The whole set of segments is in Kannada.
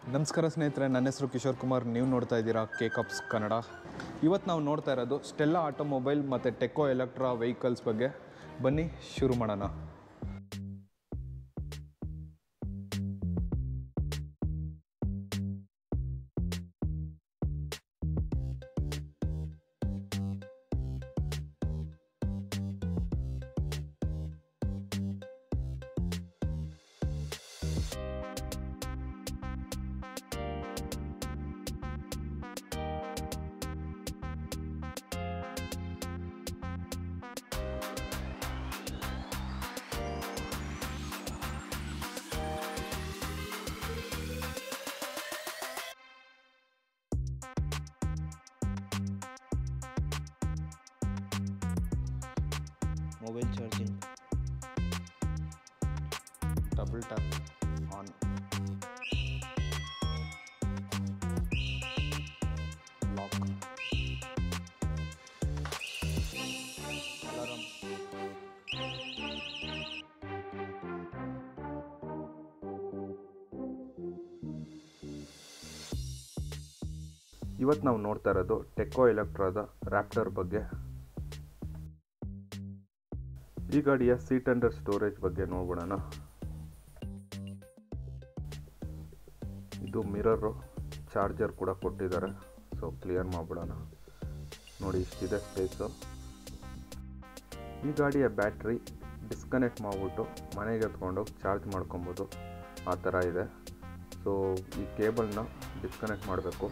ನಮಸ್ಕಾರ ಸ್ನೇಹಿತರೆ ನನ್ನ ಹೆಸರು ಕಿಶೋರ್ ಕುಮಾರ್ ನೀವು ನೋಡ್ತಾ ಇದ್ದೀರಾ ಕೆ ಕಪ್ಸ್ ಕನ್ನಡ ಇವತ್ತು ನಾವು ನೋಡ್ತಾ ಇರೋದು ಸ್ಟೆಲ್ಲಾ ಆಟೋಮೊಬೈಲ್ ಮತ್ತು ಟೆಕೋ ಎಲೆಕ್ಟ್ರಾ ವೆಹಿಕಲ್ಸ್ ಬಗ್ಗೆ ಬನ್ನಿ ಶುರು ಮಾಡೋಣ mobile charging double tap on lock alarm ಇವತ್ತು ನಾವು ನೋಡ್ತಾ ಇರೋದು ಟೆಕೋ ಎಲೆಕ್ಟ್ರಾದ ರ್ಯಾಪ್ಟರ್ ಬಗ್ಗೆ ಈ ಗಾಡಿಯ ಸೀಟ್ ಅಂಡರ್ ಸ್ಟೋರೇಜ್ ಬಗ್ಗೆ ನೋಡ್ಬಿಡೋಣ ಇದು ಮಿರರು ಚಾರ್ಜರ್ ಕೂಡ ಕೊಟ್ಟಿದ್ದಾರೆ ಸೊ ಕ್ಲಿಯರ್ ಮಾಡಿಬಿಡೋಣ ನೋಡಿ ಇಷ್ಟಿದೆ ಸ್ಪೇಸು ಈ ಗಾಡಿಯ ಬ್ಯಾಟ್ರಿ ಡಿಸ್ಕನೆಕ್ಟ್ ಮಾಡಿಬಿಟ್ಟು ಮನೆಗೆ ಎತ್ಕೊಂಡೋಗಿ ಚಾರ್ಜ್ ಮಾಡ್ಕೊಬೋದು ಆ ಥರ ಇದೆ ಸೊ ಈ ಕೇಬಲ್ನ ಡಿಸ್ಕನೆಕ್ಟ್ ಮಾಡಬೇಕು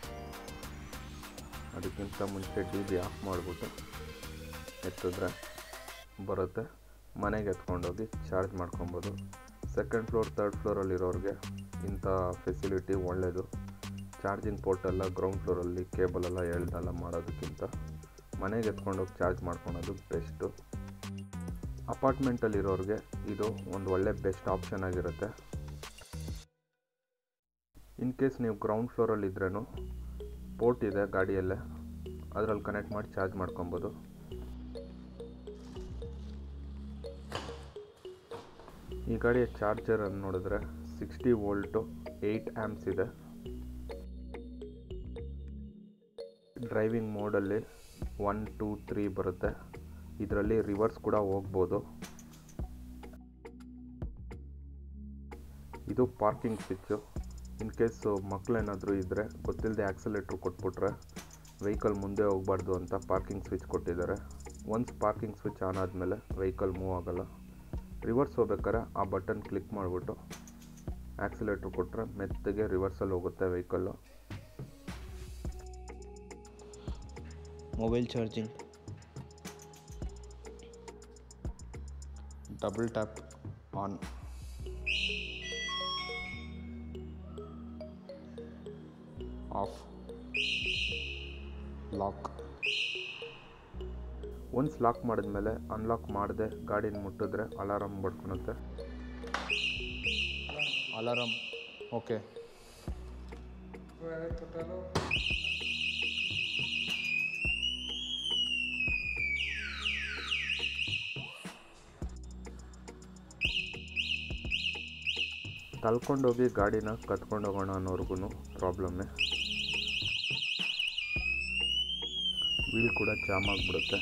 ಅದಕ್ಕಿಂತ ಮುಂಚೆ ಡಿ ಬಿ ಆಫ್ ಮಾಡಿಬಿಟ್ಟು ಎತ್ತಿದ್ರೆ ಬರುತ್ತೆ ಮನೆಗೆ ಎತ್ಕೊಂಡೋಗಿ ಚಾರ್ಜ್ ಮಾಡ್ಕೊಬೋದು ಸೆಕೆಂಡ್ ಫ್ಲೋರ್ ತರ್ಡ್ ಫ್ಲೋರಲ್ಲಿರೋರಿಗೆ ಇಂಥ ಫೆಸಿಲಿಟಿ ಒಳ್ಳೆಯದು ಚಾರ್ಜಿಂಗ್ ಪೋರ್ಟೆಲ್ಲ ಗ್ರೌಂಡ್ ಫ್ಲೋರಲ್ಲಿ ಕೇಬಲೆಲ್ಲ ಎಳ್ದೆಲ್ಲ ಮಾಡೋದಕ್ಕಿಂತ ಮನೆಗೆ ಎತ್ಕೊಂಡೋಗಿ ಚಾರ್ಜ್ ಮಾಡ್ಕೊಳೋದು ಬೆಸ್ಟು ಅಪಾರ್ಟ್ಮೆಂಟಲ್ಲಿರೋರಿಗೆ ಇದು ಒಂದು ಒಳ್ಳೆ ಬೆಸ್ಟ್ ಆಪ್ಷನ್ ಆಗಿರುತ್ತೆ ಇನ್ ಕೇಸ್ ನೀವು ಗ್ರೌಂಡ್ ಫ್ಲೋರಲ್ಲಿದ್ರೂ ಪೋರ್ಟ್ ಇದೆ ಗಾಡಿಯಲ್ಲೇ ಅದರಲ್ಲಿ ಕನೆಕ್ಟ್ ಮಾಡಿ ಚಾರ್ಜ್ ಮಾಡ್ಕೊಬೋದು ಈ ಗಾಡಿಯ ಚಾರ್ಜರನ್ನು ನೋಡಿದ್ರೆ ಸಿಕ್ಸ್ಟಿ ವೋಲ್ಟು ಏಯ್ಟ್ ಆ್ಯಮ್ಸ್ ಇದೆ ಡ್ರೈವಿಂಗ್ ಮೋಡಲ್ಲಿ ಒನ್ ಟೂ ತ್ರೀ ಬರುತ್ತೆ ಇದರಲ್ಲಿ ರಿವರ್ಸ್ ಕೂಡ ಹೋಗ್ಬೋದು ಇದು ಪಾರ್ಕಿಂಗ್ ಸ್ವಿಚ್ಚು ಇನ್ ಕೇಸು ಮಕ್ಕಳೇನಾದರೂ ಇದ್ದರೆ ಗೊತ್ತಿಲ್ಲದೆ ಆ್ಯಕ್ಸಲೇಟ್ರ್ ಕೊಟ್ಬಿಟ್ರೆ ವೆಹಿಕಲ್ ಮುಂದೆ ಹೋಗಬಾರ್ದು ಅಂತ ಪಾರ್ಕಿಂಗ್ ಸ್ವಿಚ್ ಕೊಟ್ಟಿದ್ದಾರೆ ಒನ್ಸ್ ಪಾರ್ಕಿಂಗ್ ಸ್ವಿಚ್ ಆನ್ ಆದಮೇಲೆ ವೆಹಿಕಲ್ ಮೂವ್ ಆಗೋಲ್ಲ ರಿವರ್ಸ್ ಹೋಗ್ಬೇಕಾದ್ರೆ ಆ ಬಟನ್ ಕ್ಲಿಕ್ ಮಾಡಿಬಿಟ್ಟು ಆ್ಯಕ್ಸಿಲೇಟ್ರ್ ಕೊಟ್ಟರೆ ಮೆತ್ತಗೆ ರಿವರ್ಸಲ್ಲಿ ಹೋಗುತ್ತೆ vehicle mobile charging double tap on off lock once lock ಮಾಡಿದ್ಮೇಲೆ ಅನ್ಲಾಕ್ ಮಾಡದೆ ಗಾಡಿನ ಮುಟ್ಟಿದ್ರೆ ಅಲಾರಮ್ ಬಡ್ಕೊಳುತ್ತೆ ಅಲಾರಮ್ ಓಕೆ ತಳ್ಕೊಂಡೋಗಿ ಗಾಡಿನ ಕತ್ಕೊಂಡು ಹೋಗೋಣ ಅನ್ನೋರ್ಗು ಪ್ರಾಬ್ಲಮ್ಮೇ ವೀಲ್ ಕೂಡ ಜಾಮ್ ಆಗಿಬಿಡುತ್ತೆ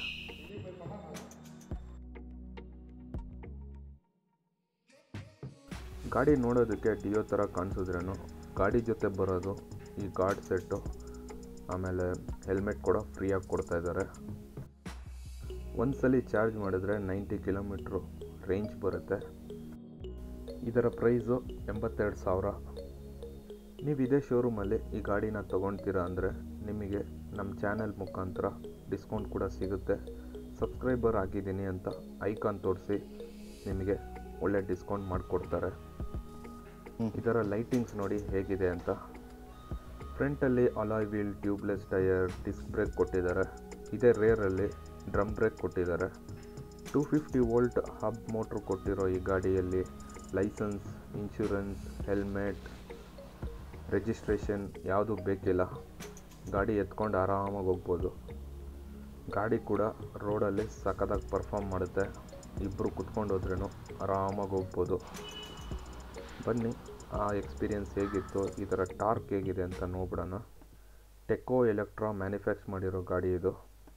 ಗಾಡಿ ನೋಡೋದಕ್ಕೆ ಡಿಯೋ ಥರ ಕಾಣಿಸಿದ್ರೇನು ಗಾಡಿ ಜೊತೆ ಬರೋದು ಈ ಗಾರ್ಡ್ ಸೆಟ್ಟು ಆಮೇಲೆ ಹೆಲ್ಮೆಟ್ ಕೂಡ ಫ್ರೀಯಾಗಿ ಕೊಡ್ತಾ ಇದ್ದಾರೆ ಒಂದ್ಸಲಿ ಚಾರ್ಜ್ ಮಾಡಿದ್ರೆ ನೈಂಟಿ ಕಿಲೋಮೀಟ್ರು ರೇಂಜ್ ಬರುತ್ತೆ ಇದರ ಪ್ರೈಸು ಎಂಬತ್ತೆರಡು ಸಾವಿರ ನೀವು ಇದೇ ಶೋರೂಮಲ್ಲಿ ಈ ಗಾಡಿನ ತೊಗೊಳ್ತೀರಾ ಅಂದರೆ ನಿಮಗೆ ನಮ್ಮ ಚಾನೆಲ್ ಮುಖಾಂತರ ಡಿಸ್ಕೌಂಟ್ ಕೂಡ ಸಿಗುತ್ತೆ ಸಬ್ಸ್ಕ್ರೈಬರ್ ಆಗಿದ್ದೀನಿ ಅಂತ ಐಕಾನ್ ತೋರಿಸಿ ನಿಮಗೆ ಒಳ್ಳೆ ಡಿಸ್ಕೌಂಟ್ ಮಾಡಿಕೊಡ್ತಾರೆ ಇದರ ಲೈಟಿಂಗ್ಸ್ ನೋಡಿ ಹೇಗಿದೆ ಅಂತ ಫ್ರಂಟಲ್ಲಿ alloy wheel tubeless tyre disc brake ಕೊಟ್ಟಿದ್ದಾರೆ ಇದೇ ರೇರಲ್ಲಿ ಡ್ರಮ್ ಬ್ರೇಕ್ ಕೊಟ್ಟಿದ್ದಾರೆ two fifty volt hub motor ಕೊಟ್ಟಿರೋ ಈ ಗಾಡಿಯಲ್ಲಿ ಲೈಸೆನ್ಸ್ ಇನ್ಶೂರೆನ್ಸ್ ಹೆಲ್ಮೆಟ್ ರಿಜಿಸ್ಟ್ರೇಷನ್ ಯಾವುದೂ ಬೇಕಿಲ್ಲ ಗಾಡಿ ಎತ್ಕೊಂಡು ಆರಾಮಾಗಿ ಹೋಗ್ಬೋದು ಗಾಡಿ ಕೂಡ ರೋಡಲ್ಲಿ ಸಖತ್ತಾಗಿ ಪರ್ಫಾರ್ಮ್ ಮಾಡುತ್ತೆ ಇಬ್ಬರು ಕುತ್ಕೊಂಡು ಹೋದ್ರೂ ಆರಾಮಾಗಿ ಹೋಗ್ಬೋದು ಬನ್ನಿ ಆ ಎಕ್ಸ್ಪೀರಿಯನ್ಸ್ ಹೇಗಿತ್ತು ಇದರ ಟಾರ್ಕ್ ಹೇಗಿದೆ ಅಂತ ನೋಡ್ಬಿಡೋಣ ಟೆಕೋ ಎಲೆಕ್ಟ್ರಾ ಮ್ಯಾನುಫ್ಯಾಕ್ಚರ್ ಮಾಡಿರೋ ಗಾಡಿ ಇದು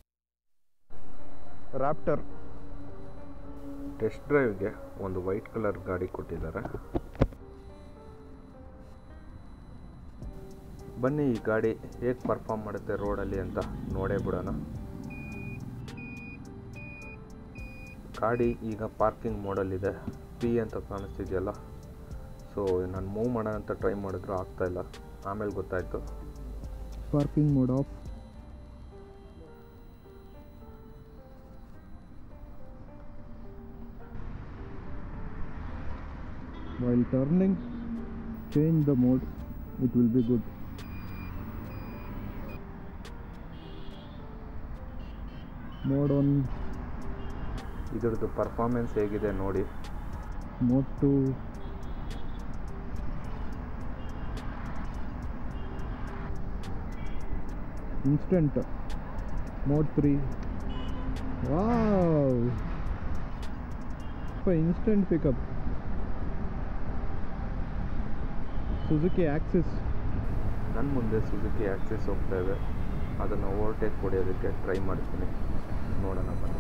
ರ್ಯಾಪ್ಟರ್ ಟೆಸ್ಟ್ ಡ್ರೈವ್ಗೆ ಒಂದು ವೈಟ್ ಕಲರ್ ಗಾಡಿ ಕೊಟ್ಟಿದ್ದಾರೆ ಬನ್ನಿ ಈ ಗಾಡಿ ಹೇಗೆ ಪರ್ಫಾರ್ಮ್ ಮಾಡುತ್ತೆ ರೋಡಲ್ಲಿ ಅಂತ ನೋಡೇ ಬಿಡೋಣ ಗಾಡಿ ಈಗ ಪಾರ್ಕಿಂಗ್ ಮೋಡಲ್ಲಿದೆ ಪಿ ಅಂತ ಕಾಣಿಸ್ತಿದೆಯಲ್ಲ ಸೊ ನಾನು ಮೂವ್ ಮಾಡೋಣ ಅಂತ ಟ್ರೈ ಮಾಡಿದ್ರು ಆಗ್ತಾಯಿಲ್ಲ ಆಮೇಲೆ ಗೊತ್ತಾಯಿತು parking mode off while turning change the mode it will be good mode on ಇದ್ರದ್ದು ಪರ್ಫಾರ್ಮೆನ್ಸ್ ಹೇಗಿದೆ ನೋಡಿ mode 2 instant mode 3 wow for instant pickup suzuki axis ನನ್ನ ಮುಂದೆ ಸುಜುಕಿ ಆಕ್ಸಿಸ್ ಹೋಗ್ತಾ ಇದೆ ಅದನ್ನು ಓವರ್ಟೇಕ್ ಹೊಡೆಯೋದಕ್ಕೆ ಟ್ರೈ ಮಾಡ್ತೀನಿ ನೋಡೋಣ ಬನ್ನಿ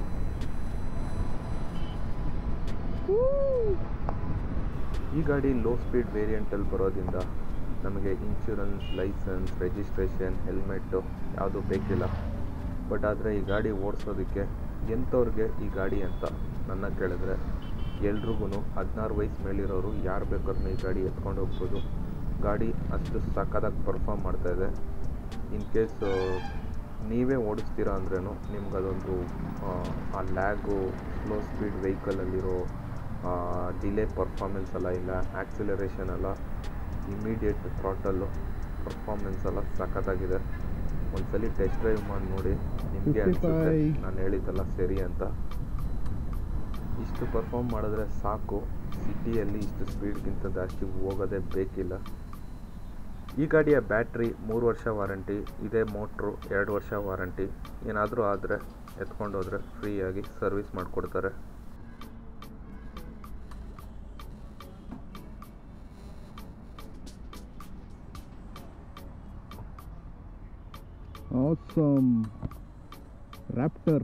ಈ ಗಾಡಿ ಲೋ ಸ್ಪೀಡ್ ವೇರಿಯಂಟಲ್ಲಿ ಬರೋದ್ರಿಂದ ನಮಗೆ ಇನ್ಶೂರೆನ್ಸ್ ಲೈಸೆನ್ಸ್ ರಿಜಿಸ್ಟ್ರೇಷನ್ ಹೆಲ್ಮೆಟ್ಟು ಯಾವುದು ಬೇಕಿಲ್ಲ ಬಟ್ ಆದರೆ ಈ ಗಾಡಿ ಓಡಿಸೋದಕ್ಕೆ ಎಂಥವ್ರಿಗೆ ಈ ಗಾಡಿ ಅಂತ ನನ್ನ ಕೇಳಿದ್ರೆ ಎಲ್ರಿಗೂ ಹದಿನಾರು ವಯಸ್ಸು ಮೇಲಿರೋರು ಯಾರು ಬೇಕಾದ್ರೂ ಈ ಗಾಡಿ ಎತ್ಕೊಂಡು ಹೋಗ್ಬೋದು ಗಾಡಿ ಅಷ್ಟು ಸಖತ್ತಾಗಿ ಪರ್ಫಾರ್ಮ್ ಮಾಡ್ತಾಯಿದೆ ಇನ್ ಕೇಸ್ ನೀವೇ ಓಡಿಸ್ತೀರಾ ಅಂದ್ರೂ ನಿಮ್ಗೆ ಅದೊಂದು ಆ ಲ್ಯಾಗು ಸ್ಲೋ ಸ್ಪೀಡ್ ವೆಹಿಕಲಲ್ಲಿರೋ ಡಿಲೇ ಪರ್ಫಾರ್ಮೆನ್ಸ್ ಎಲ್ಲ ಇಲ್ಲ ಆ್ಯಕ್ಸಿಲರೇಷನ್ ಎಲ್ಲ ಇಮಿಡಿಯೇಟ್ ಥ್ರಾಟಲ್ಲು ಪರ್ಫಾರ್ಮೆನ್ಸ್ ಎಲ್ಲ ಸಖತ್ತಾಗಿದೆ ಒಂದ್ಸಲಿ ಟೆಸ್ಟ್ ಡ್ರೈವ್ ಮಾಡಿ ನೋಡಿ ನಿಮಗೆ ಅನಿಸುತ್ತೆ 55. ನಾನು ಹೇಳಿದ್ದಲ್ಲ ಸರಿ ಅಂತ ಇಷ್ಟು ಪರ್ಫಾರ್ಮ್ ಮಾಡಿದ್ರೆ ಸಾಕು ಸಿಟಿಯಲ್ಲಿ ಇಷ್ಟು ಸ್ಪೀಡ್ಗಿಂತ ಜಾಸ್ತಿ ಹೋಗೋದೇ ಬೇಕಿಲ್ಲ ಈ ಗಾಡಿಯ ಬ್ಯಾಟ್ರಿ ಮೂರು ವರ್ಷ ವಾರಂಟಿ ಇದೇ ಮೋಟ್ರು ಎರಡು ವರ್ಷ ವಾರಂಟಿ ಏನಾದರೂ ಆದರೆ ಎತ್ಕೊಂಡೋದ್ರೆ ಫ್ರೀಯಾಗಿ ಸರ್ವಿಸ್ ಮಾಡಿಕೊಡ್ತಾರೆ awesome raptor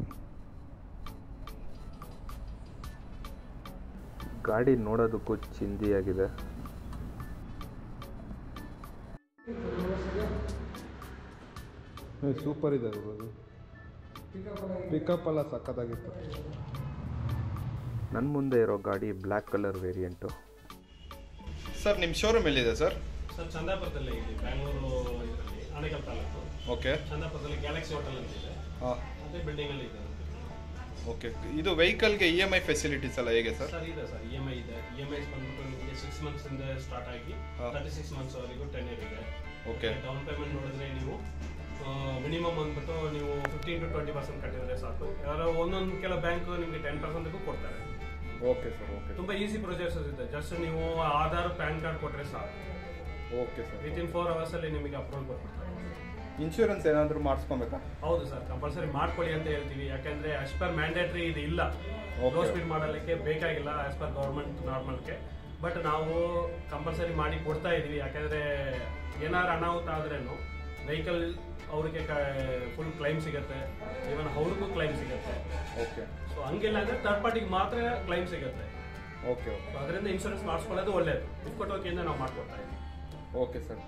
ಗಾಡಿ ನೋಡೋದಕ್ಕೂ ಚಿಂದಿಯಾಗಿದೆ ಸೂಪರ್ ಇದೆ ಅದು ಪಿಕಪ್ ಎಲ್ಲ ಸಕ್ಕತ್ತಾಗಿತ್ತು ನನ್ನ ಮುಂದೆ ಇರೋ ಗಾಡಿ ಬ್ಲ್ಯಾಕ್ ಕಲರ್ ವೇರಿಯಂಟು ಸರ್ ನಿಮ್ಮ ಶೋರೂಮ್ ಎಲ್ಲಿದೆ ಸರ್ ಸರ್ ಚಂದಾಪುರದಲ್ಲಿ ಇಲ್ಲಿ ಬ್ಯಾಂಗ್ಳೂರು ಇದರಲ್ಲಿ ಆನೇಕಲ್ ತಾಲೂಕು ಓಕೆ ಚಂದಾಪುರದಲ್ಲಿ ಗ್ಯಾಲಕ್ಸಿ ಹೋಟೆಲ್ ಅಂತ ಇದೆ ಹಾಂ ಅದೇ ಬಿಲ್ಡಿಂಗ್ ಅಲ್ಲಿ ಇದೆ ಓಕೆ ಇದು ವೆಹಿಕಲ್ಗೆ ಇ ಎಮ್ ಐ ಫೆಸಿಲಿಟೀಸ್ ಎಲ್ಲ ಹೇಗೆ ಸರ್ ಸರ್ ಇದೆ ಸರ್ ಇ ಎಮ್ ಐ ಇದೆ ಇ ಎಮ್ ಐಸ್ ಬಂದ್ಬಿಟ್ಟು ನಿಮಗೆ ಸಿಕ್ಸ್ ಮಂತ್ಸ್ ಇಂದ ಸ್ಟಾರ್ಟ್ ಆಗಿ ಹಾ. ತರ್ಟಿ ಸಿಕ್ಸ್ ಮಂತ್ಸ್ ವರೆಗೂ ಟೆನ್ ಇಯರ್ ಇದೆ ಓಕೆ ಡೌನ್ ಪೇಮೆಂಟ್ ನೋಡಿದ್ರೆ ನೀವು ಮಿನಿಮಮ್ ಅಂದ್ಬಿಟ್ಟು ನೀವು ಫಿಫ್ಟೀನ್ ಟು ಟ್ವೆಂಟಿ ಪರ್ಸೆಂಟ್ ಕಟ್ಟಿದ್ರೆ ಸಾಕು ಯಾರೋ ಒಂದೊಂದು ಕೆಲ ಬ್ಯಾಂಕ್ ನಿಮಗೆ ಟೆನ್ ಪರ್ಸೆಂಟ್ಗೂ ಕೊಡ್ತಾರೆ ಓಕೆ ಸರ್ ಓಕೆ ತುಂಬಾ ಈಸಿ ಪ್ರೊಸೆಸಸ್ ಇದೆ ಜಸ್ಟ್ ನೀವು ಆಧಾರ್ ಪ್ಯಾನ್ ಕಾರ್ಡ್ ಕೊಟ್ರೆ ಸಾಕು okay sir with in four hours ಅಲ್ಲಿ ನಿಮಗೆ ಅಪ್ರೂವಲ್ ಕೊಟ್ಬಿಡ್ತಾರೆ ಇನ್ಶೂರೆನ್ಸ್ ಏನಾದರೂ ಮಾಡಿಸ್ಕೊಬೇಕಾ ಹೌದು ಸರ್ ಕಂಪಲ್ಸರಿ ಮಾಡ್ಕೊಳ್ಳಿ ಅಂತ ಹೇಳ್ತೀವಿ ಯಾಕಂದ್ರೆ ಆಸ್ ಪರ್ ಮ್ಯಾಂಡೇಟರಿ ಇದು ಇಲ್ಲ Okay. ಲೋ ಸ್ಪೀಡ್ ಮಾಡಲಿಕ್ಕೆ ಬೇಕಾಗಿಲ್ಲ ಆಸ್ ಪರ್ ಗೌರ್ಮೆಂಟ್ ನಾರ್ಮಲ್ಗೆ ಬಟ್ ನಾವು ಕಂಪಲ್ಸರಿ ಮಾಡಿ ಕೊಡ್ತಾ ಇದೀವಿ ಯಾಕಂದ್ರೆ ಏನಾದ್ರು ಅನಾಹುತ ಆದ್ರೇನು ವೆಹಿಕಲ್ ಅವ್ರಿಗೆ ಫುಲ್ ಕ್ಲೈಮ್ ಸಿಗುತ್ತೆ ಇವನ್ ಅವ್ರಿಗೂ ಕ್ಲೈಮ್ ಸಿಗುತ್ತೆ ಓಕೆ ಸೊ ಹಂಗಿಲ್ಲ ಅಂದ್ರೆ ಥರ್ಡ್ ಪಾರ್ಟಿಗೆ ಮಾತ್ರ ಕ್ಲೈಮ್ ಸಿಗುತ್ತೆ ಓಕೆ ಓಕೆ ಸೊ ಅದರಿಂದ ಇನ್ಶೂರೆನ್ಸ್ ಮಾಡಿಸ್ಕೊಳ್ಳೋದು ಒಳ್ಳೇದು ಇಫ್ಕೊಟ್ ವತಿಯಿಂದ ನಾವು ಮಾಡ್ಕೊಡ್ತಾ ಇದ್ದೀವಿ ಓಕೆ ಸರ್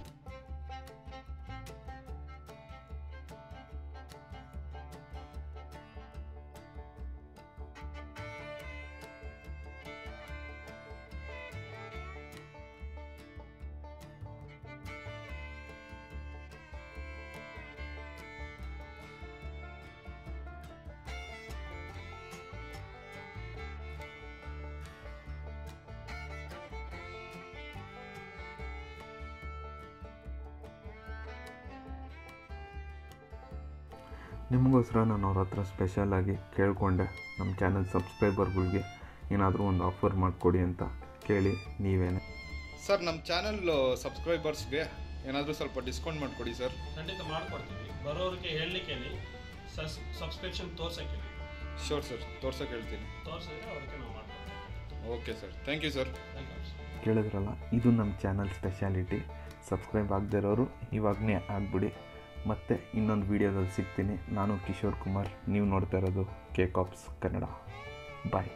ನಿಮಗೋಸ್ಕರ ನಾನು ಅವ್ರ ಹತ್ರ ಸ್ಪೆಷಲಾಗಿ ಕೇಳಿಕೊಂಡೆ ನಮ್ಮ ಚಾನಲ್ ಸಬ್ಸ್ಕ್ರೈಬರ್ಗಳಿಗೆ ಏನಾದರೂ ಒಂದು ಆಫರ್ ಮಾಡಿಕೊಡಿ ಅಂತ ಕೇಳಿ ನೀವೇನೆ ಸರ್ ನಮ್ಮ ಚಾನಲ್ ಸಬ್ಸ್ಕ್ರೈಬರ್ಸ್ಗೆ ಏನಾದರೂ ಸ್ವಲ್ಪ ಡಿಸ್ಕೌಂಟ್ ಮಾಡಿಕೊಡಿ ಸರ್ ಖಂಡಿತ ಮಾಡ್ಕೊಡ್ತೀವಿ ಬರೋರಿಗೆ ಹೇಳಲಿಕ್ಕೆ ಸಬ್ಸ್ಕ್ರಿಪ್ಷನ್ ತೋರ್ಸಕ್ಕೆ ಶೋರ್ ಸರ್ ತೋರ್ಸೋಕೆ ಹೇಳ್ತೀನಿ ತೋರಿಸಿದ್ರೆ ಅವ್ರಿಗೆ ನಾವು ಮಾಡ್ಕೊಡ್ತೀವಿ okay sir thank you sir welcome ಕೇಳಿದ್ರಲ್ಲ ಇದು ನಮ್ಮ ಚಾನಲ್ ಸ್ಪೆಷಾಲಿಟಿ ಸಬ್ಸ್ಕ್ರೈಬ್ ಆಗದೇ ಇರೋರು ಇವಾಗನೇ ಆಗಿಬಿಡಿ ಮತ್ತೆ ಇನ್ನೊಂದು ವೀಡಿಯೋದಲ್ಲಿ ಸಿಗ್ತೀನಿ ನಾನು ಕಿಶೋರ್ ಕುಮಾರ್ ನೀವು ನೋಡ್ತಾ ಇರೋದು ಕೆ ಕಾಪ್ಸ್ ಕನ್ನಡ ಬಾಯ್